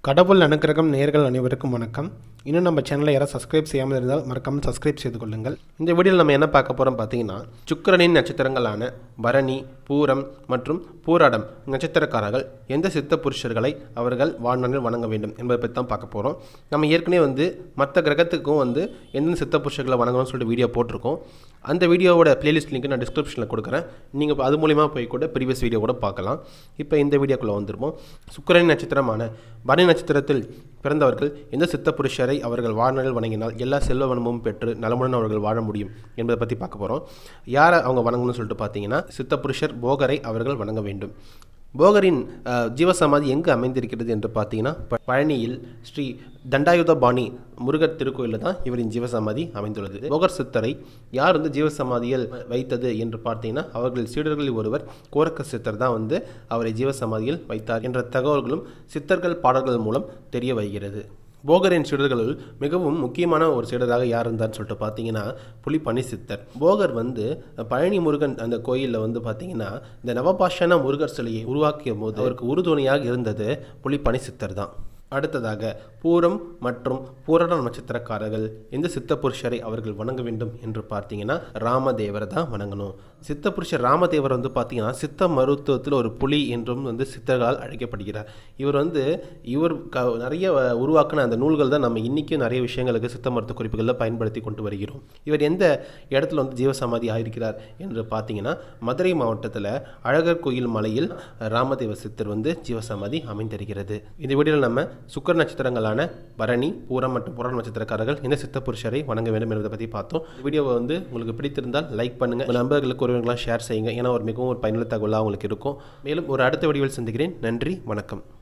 கடவுள் அனுக்கிரகம் நேர்கள் அனைவருக்கும் வணக்கம் இன்னும் நம்ம சேனலை யாராவது சப்ஸ்கிரைப் செய்யாமல் இருந்தால் மறக்காமல் சப்ஸ்கிரைப் செய்து கொள்ளுங்கள் இந்த வீடியோவில் நம்ம என்ன பார்க்க போகிறோம் பார்த்தீங்கன்னா சுக்கிரனின் நட்சத்திரங்களான பரணி பூரம் மற்றும் பூராடம் நட்சத்திரக்காரர்கள் எந்த சித்த புருஷர்களை அவர்கள் வாழ்நாளில் வணங்க வேண்டும் என்பதை பற்றி தான் பார்க்க போகிறோம் நம்ம ஏற்கனவே வந்து மற்ற கிரகத்துக்கும் வந்து எந்தெந்த சித்த புருஷர்களை வணங்கணும்னு சொல்லிட்டு வீடியோ போட்டிருக்கோம் அந்த வீடியோவோட பிளேலிஸ்ட் லிங்க் நான் டிஸ்கிரிப்ஷனில் கொடுக்குறேன் நீங்கள் அது மூலிமா போய் கூட ப்ரீவியஸ் வீடியோ கூட பார்க்கலாம் இப்போ இந்த வீடியோக்குள்ளே வந்துருப்போம் சுக்கிரன் நட்சத்திரமான பரணி நட்சத்திரத்தில் பிறந்தவர்கள் எந்த சித்த புருஷரை அவர்கள் வாழ்நாளில் வணங்கினால் எல்லா செல்வ வனமும் பெற்று நலமுடன் அவர்கள் வாழ முடியும் என்பதை பற்றி பார்க்க போகிறோம் யாரை அவங்க வணங்கணும்னு சொல்லிட்டு பார்த்தீங்கன்னா சித்த புருஷர் போகரை அவர்கள் வணங்க வேண்டும் போகரின் அஹ், ஜீவசமாதி எங்கு அமைந்திருக்கிறது என்று பார்த்தீங்கன்னா ப- பழனியில் ஸ்ரீ தண்டாயுதபாணி முருகர் திருக்கோயிலில் தான் இவரின் ஜீவசமாதி அமைந்துள்ளது போகர் சித்தரை யார் வந்து ஜீவசமாதியில் வைத்தது என்று பார்த்தீங்கன்னா அவர்கள் சீடர்களில் ஒருவர் கோரக்க சித்தர் தான் வந்து அவரை ஜீவசமாதியில் வைத்தார் என்ற தகவல்களும் சித்தர்கள் பாடல்கள் மூலம் தெரிய வருகிறது போகரின் சீடர்களுள் மிகவும் முக்கியமான ஒரு சீடராக யார் இருந்தார்னு சொல்லிட்டு பார்த்தீங்கன்னா புலிப்பனி சித்தர் போகர் வந்து பழனி முருகன் அந்த கோயிலில் வந்து பார்த்தீங்கன்னா இந்த நவபாஷான முருகர் சிலையை உருவாக்கிய போது அவருக்கு உறுதுணையாக இருந்தது புலிப்பனி சித்தர் தான் அடுத்ததாக பூரம் மற்றும் பூரண நட்சத்திரக்காரர்கள் எந்த சித்த புருஷரை அவர்கள் வணங்க வேண்டும் என்று பார்த்தீங்கன்னா ராமதேவரை தான் வணங்கணும் சித்த புருஷர் ராமதேவர் வந்து பார்த்தீங்கன்னா சித்த மருத்துவத்தில் ஒரு புலி என்றும் வந்து சித்தர்களால் அழைக்கப்படுகிறார் இவர் வந்து இவர் க நிறைய அஹ், உருவாக்கின அந்த நூல்கள் தான் நம்ம இன்றைக்கும் நிறைய விஷயங்களுக்கு சித்த மருத்துவ குறிப்புகளில் பயன்படுத்தி கொண்டு வருகிறோம் இவர் எந்த இடத்துல வந்து ஜீவசமாதி ஆயிருக்கிறார் என்று பார்த்தீங்கன்னா மதுரை மாவட்டத்தில் அழகர் கோயில் மலையில் ராமதேவ சித்தர் வந்து ஜீவசமாதி அமைந்திருக்கிறது இந்த வீடியோவில் நம்ம சுக்கர நட்சத்திரங்களான பரணி பூரம் மற்றும் புற நட்சத்திரக்காரர்கள் இந்த சித்த புருஷரை வணங்க வேண்டும் என்பதை பற்றி பார்த்தோம் வீடியோவை வந்து உங்களுக்கு பிடித்திருந்தால் லைக் பண்ணுங்க உங்கள் நண்பர்களுக்கு ஒருவர்களாக ஷேர் செய்யுங்க ஏன்னா ஒரு மிகவும் ஒரு பயனுள்ள தகவலாக உங்களுக்கு இருக்கும் மேலும் ஒரு அடுத்த வீடியோவில் சந்திக்கிறேன் நன்றி வணக்கம்